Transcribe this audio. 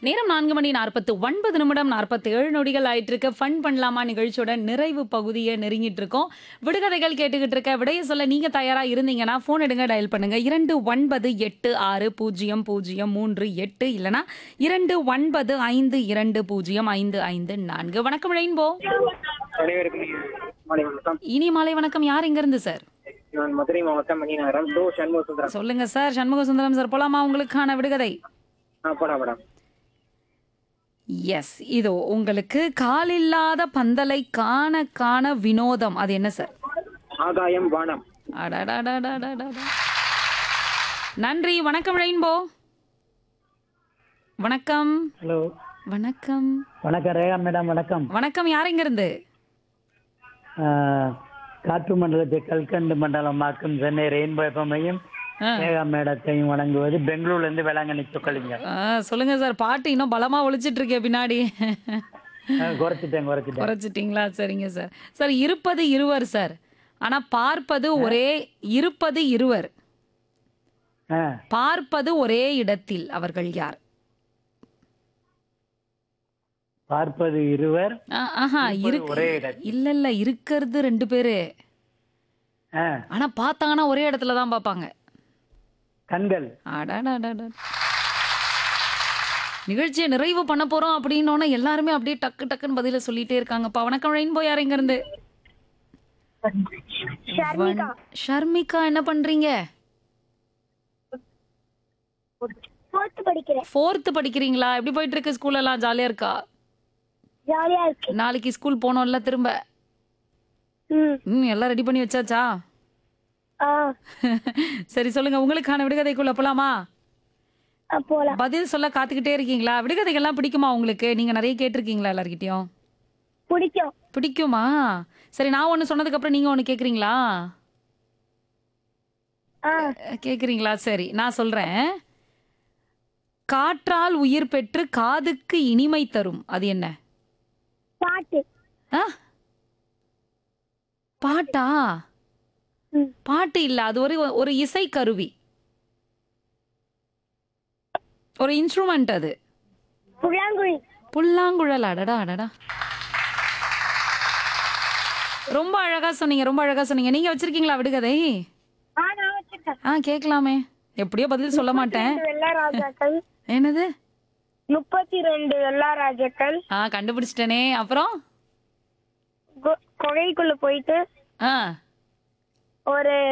நேரம் நான்கு மணி நாற்பத்து ஒன்பது நிமிடம் நாற்பத்தி ஏழு நொடிகள் ஆயிட்டு இருக்க ஃபன் பண்ணலாமா நிகழ்ச்சியோட நிறைவு பகுதியை நெருங்கிட்டு இருக்கோம் விடுகதைகள் கேட்டுக்கிட்டு இருக்க விடைய சொல்ல நீங்க தயாரா இருந்தீங்கன்னா போன் எடுங்க டயல் பண்ணுங்க இரண்டு ஒன்பது எட்டு ஆறு பூஜ்ஜியம் பூஜ்ஜியம் மூன்று எட்டு இல்லனா இரண்டு ஒன்பது ஐந்து இரண்டு பூஜ்ஜியம் ஐந்து ஐந்து நான்கு வணக்கம் ரெயின்போ அனைவருக்கும் மாலை வணக்கம் இனி மாலை வணக்கம் யார் எங்க இருந்து சார் நான் மதுரை மாவட்டம் மணிநகரம் டோ சண்முக சுந்தரம் சொல்லுங்க சார் சண்முக சுந்தரம் சார் போலாமா உங்களுக்கான விடுகதை ஆ போடா மேடம் எஸ் இதோ உங்களுக்கு காலில்லாத பந்தலை காண காண வினோதம் அது என்ன சார் ஆகாயம் வானம் அடடடடடடட. நன்றி வணக்கம் ரெயின்போ வணக்கம் ஹலோ வணக்கம் வணக்கம் ரேகா மேடம் வணக்கம் வணக்கம் யார் எங்க இருந்து ஆஹ், காற்று மண்டலத்தை கல்கண்டு மண்டலமாக்கும் சென்னை ரெயின்போ எஃப்எம்மையும் ஆ. ரேகா மேடத்தையும் வணங்குவது பெங்களூர்ல இருந்து வேளாங்கண்ணி சொக்கலிங்க ஆ, சொல்லுங்க சார் பாட்டு இன்னும் பலமா ஒழிச்சிட்டு இருக்கே பின்னாடி ஆஹ், குறைச்சிட்டேன் குறைச்சிட்டேன் குறைச்சிட்டீங்களா சரிங்க சார் சார் இருப்பது இருவர் சார் ஆனா பார்ப்பது ஒரே இருப்பது இருவர் ஆ, பார்ப்பது ஒரே இடத்தில் அவர்கள் யார் பார்ப்பது இருவர் ஆ, ஆஹா இருப்பது இருக்கு ஒரே இடத்தில். இல்ல இல்ல இருக்கிறது ரெண்டு பேரு ஆ, ஆனா பார்த்தாங்கன்னா ஒரே இடத்துல தான் பார்ப்பாங்க கண்கள் அடடடடட. நிகழ்ச்சியை நிறைவு பண்ண போறோம் அப்படின்னோட எல்லாருமே அப்படியே டக்கு டக்குன்னு பதில சொல்லிட்டே இருக்காங்கப்பா வணக்கம் ரெயின்போ யார் எங்க இருந்து வண- ஷர்மிகா என்ன பண்றீங்க ஃபோர்த் படிக்கிறேன் ஃபோர்த்து படிக்கிறீங்களா எப்படி போயிட்டு இருக்கு ஸ்கூல் எல்லாம் ஜாலியா இருக்கா ஜாலியா இருக்கு நாளைக்கு ஸ்கூல் போனோம்ல திரும்ப ம் ம் எல்லாம் ரெடி பண்ணி வச்சாச்சா ஆ சரி சொல்லுங்க உங்களுக்கான விடுகதைக்குள்ள போலாமா ஆ, போலாம் பதில் சொல்ல காத்துக்கிட்டே இருக்கீங்களா விடுகதைகள்லாம் பிடிக்குமா உங்களுக்கு நீங்க நிறைய கேட்டிருக்கீங்களா எல்லார்கிட்டயும் பிடிக்கும் பிடிக்குமா சரி நான் ஒன்று சொன்னதுக்கு அப்புறம் நீங்க ஒன்று கேக்குறீங்களா ஆ கேக்குறீங்களா சரி நான் சொல்றேன் காற்றால் உயிர் பெற்று காதுக்கு இனிமை தரும் அது என்ன பாட்டு ஆ? பாட்டா ம். பாட்டு இல்ல அது ஒரு ஒரு இசை கருவி ஒரு இன்ஸ்ட்ருமெண்ட் அது புல்லாங்குழி புல்லாங்குழல் அடடா அடடா ரொம்ப அழகா சொன்னீங்க ரொம்ப அழகா சொன்னீங்க நீங்க வச்சிருக்கீங்களா விடுகதை ஆ நான் வச்சிருக்கேன் ஆ கேட்கலாமே எப்படியோ பதில் சொல்ல மாட்டேன் ரெண்டு வெள்ளை ராஜாக்கள் என்னது முப்பத்தி ரெண்டு வெள்ளா ராஜாக்கள் ஆ கண்டுபிடிச்சிட்டேனே அப்புறம் கு- குகைக்குள்ள போயிட்டு ஆ ஒரு